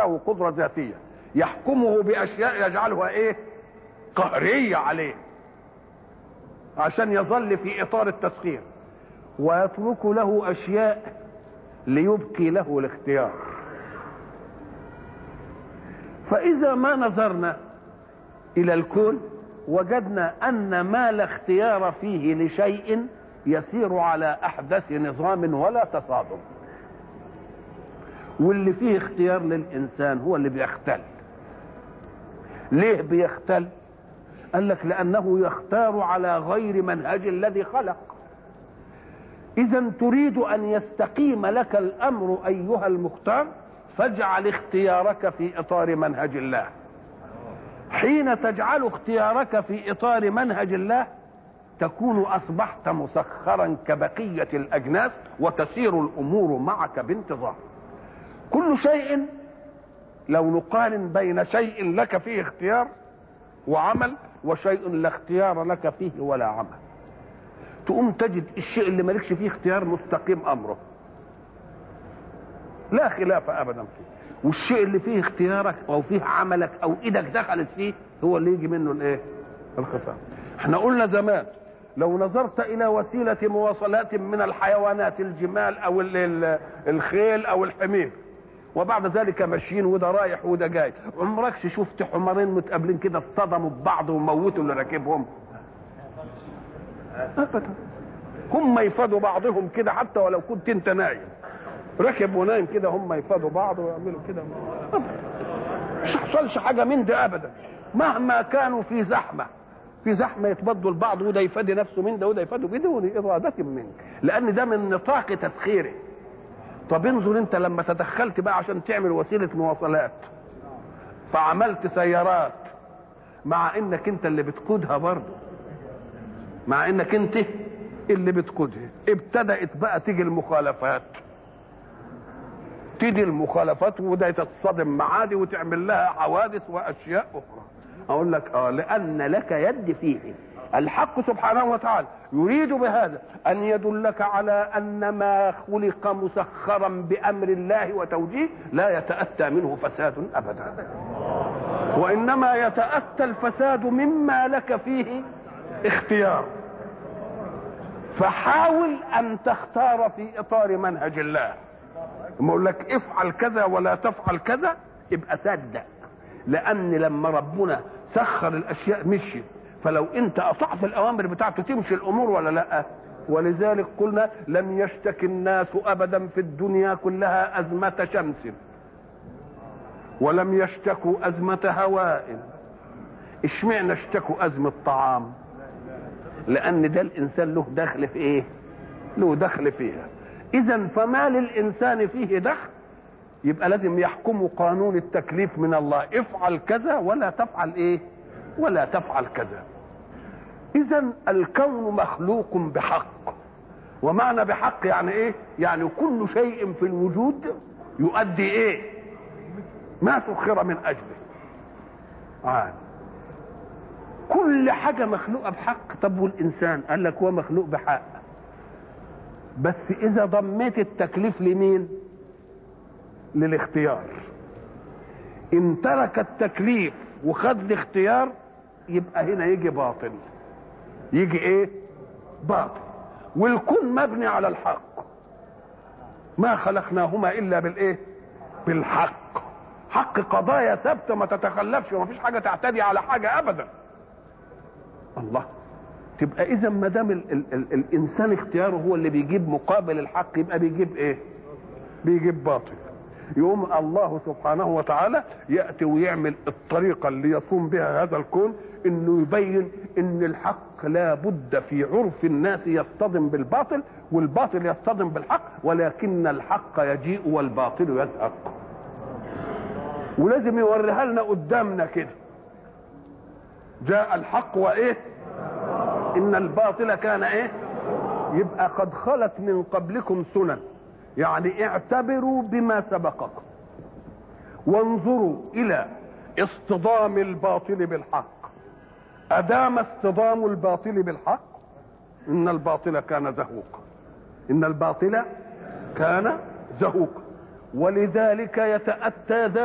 له قدرة ذاتية يحكمه بأشياء يجعلها إيه قهرية عليه عشان يظل في إطار التسخير ويترك له أشياء ليبقي له الاختيار فإذا ما نظرنا إلى الكون وجدنا أن ما لا اختيار فيه لشيء يسير على أحدث نظام ولا تصادم واللي فيه اختيار للإنسان هو اللي بيختل ليه بيختل قال لك لأنه يختار على غير منهج الذي خلق إذا تريد أن يستقيم لك الأمر أيها المختار فاجعل اختيارك في إطار منهج الله حين تجعل اختيارك في إطار منهج الله تكون أصبحت مسخرا كبقية الأجناس وتسير الأمور معك بانتظام كل شيء لو نقارن بين شيء لك فيه اختيار وعمل وشيء لا اختيار لك فيه ولا عمل تقوم تجد الشيء اللي مالكش فيه اختيار مستقيم امره لا خلاف ابدا فيه والشيء اللي فيه اختيارك او فيه عملك او ايدك دخلت فيه هو اللي يجي منه الايه الخفاء احنا قلنا زمان لو نظرت الى وسيله مواصلات من الحيوانات الجمال او الخيل او الحمير وبعد ذلك ماشيين وده رايح وده جاي عمرك شفت حمارين متقابلين كده اصطدموا ببعض وموتوا اللي راكبهم ابدا هم يفادوا بعضهم كده حتى ولو كنت انت نايم راكب ونايم كده هم يفادوا بعض ويعملوا كده مش حصلش حاجه من ده ابدا مهما كانوا في زحمه في زحمه يتبدوا البعض وده يفادي نفسه من ده وده يفادوا بدون اراده منك لان ده من نطاق تسخيره طب انظر انت لما تدخلت بقى عشان تعمل وسيله مواصلات فعملت سيارات مع انك انت اللي بتقودها برضه مع انك انت اللي بتقودها ابتدأت بقى تيجي المخالفات تيجي المخالفات وده تتصادم مع دي وتعمل لها حوادث واشياء اخرى اقول لك اه لان لك يد فيه الحق سبحانه وتعالى يريد بهذا ان يدلك على ان ما خلق مسخرا بامر الله وتوجيه لا يتاتى منه فساد ابدا وانما يتاتى الفساد مما لك فيه اختيار فحاول ان تختار في اطار منهج الله لما اقول لك افعل كذا ولا تفعل كذا يبقى صدق لان لما ربنا سخر الاشياء مشيت فلو انت اطعت الاوامر بتاعته تمشي الامور ولا لا ولذلك قلنا لم يشتكي الناس ابدا في الدنيا كلها ازمه شمس ولم يشتكوا ازمه هواء اشمعنى اشتكوا ازمه طعام لان ده الانسان له دخل في ايه له دخل فيها اذا فما للانسان فيه دخل يبقى لازم يحكم قانون التكليف من الله افعل كذا ولا تفعل ايه ولا تفعل كذا اذا الكون مخلوق بحق ومعنى بحق يعني ايه يعني كل شيء في الوجود يؤدي ايه ما سخر من اجله عاد كل حاجة مخلوقة بحق طب والإنسان قال لك هو مخلوق بحق بس إذا ضميت التكليف لمين للاختيار إن ترك التكليف وخد الاختيار يبقى هنا يجي باطل يجي ايه باطل والكون مبني على الحق ما خلقناهما الا بالايه بالحق حق قضايا ثابته ما تتخلفش وما فيش حاجه تعتدي على حاجه ابدا الله تبقى اذا ما دام ال- ال- ال- الانسان اختياره هو اللي بيجيب مقابل الحق يبقى بيجيب ايه بيجيب باطل يقوم الله سبحانه وتعالى ياتي ويعمل الطريقه اللي يصوم بها هذا الكون انه يبين ان الحق لا بد في عرف الناس يصطدم بالباطل والباطل يصطدم بالحق ولكن الحق يجيء والباطل يزهق ولازم يوريها لنا قدامنا كده جاء الحق وايه ان الباطل كان ايه يبقى قد خلت من قبلكم سنن يعني اعتبروا بما سبقكم وانظروا الى اصطدام الباطل بالحق ادام اصطدام الباطل بالحق ان الباطل كان زهوقا ان الباطل كان زهوقا ولذلك يتاتى ذلك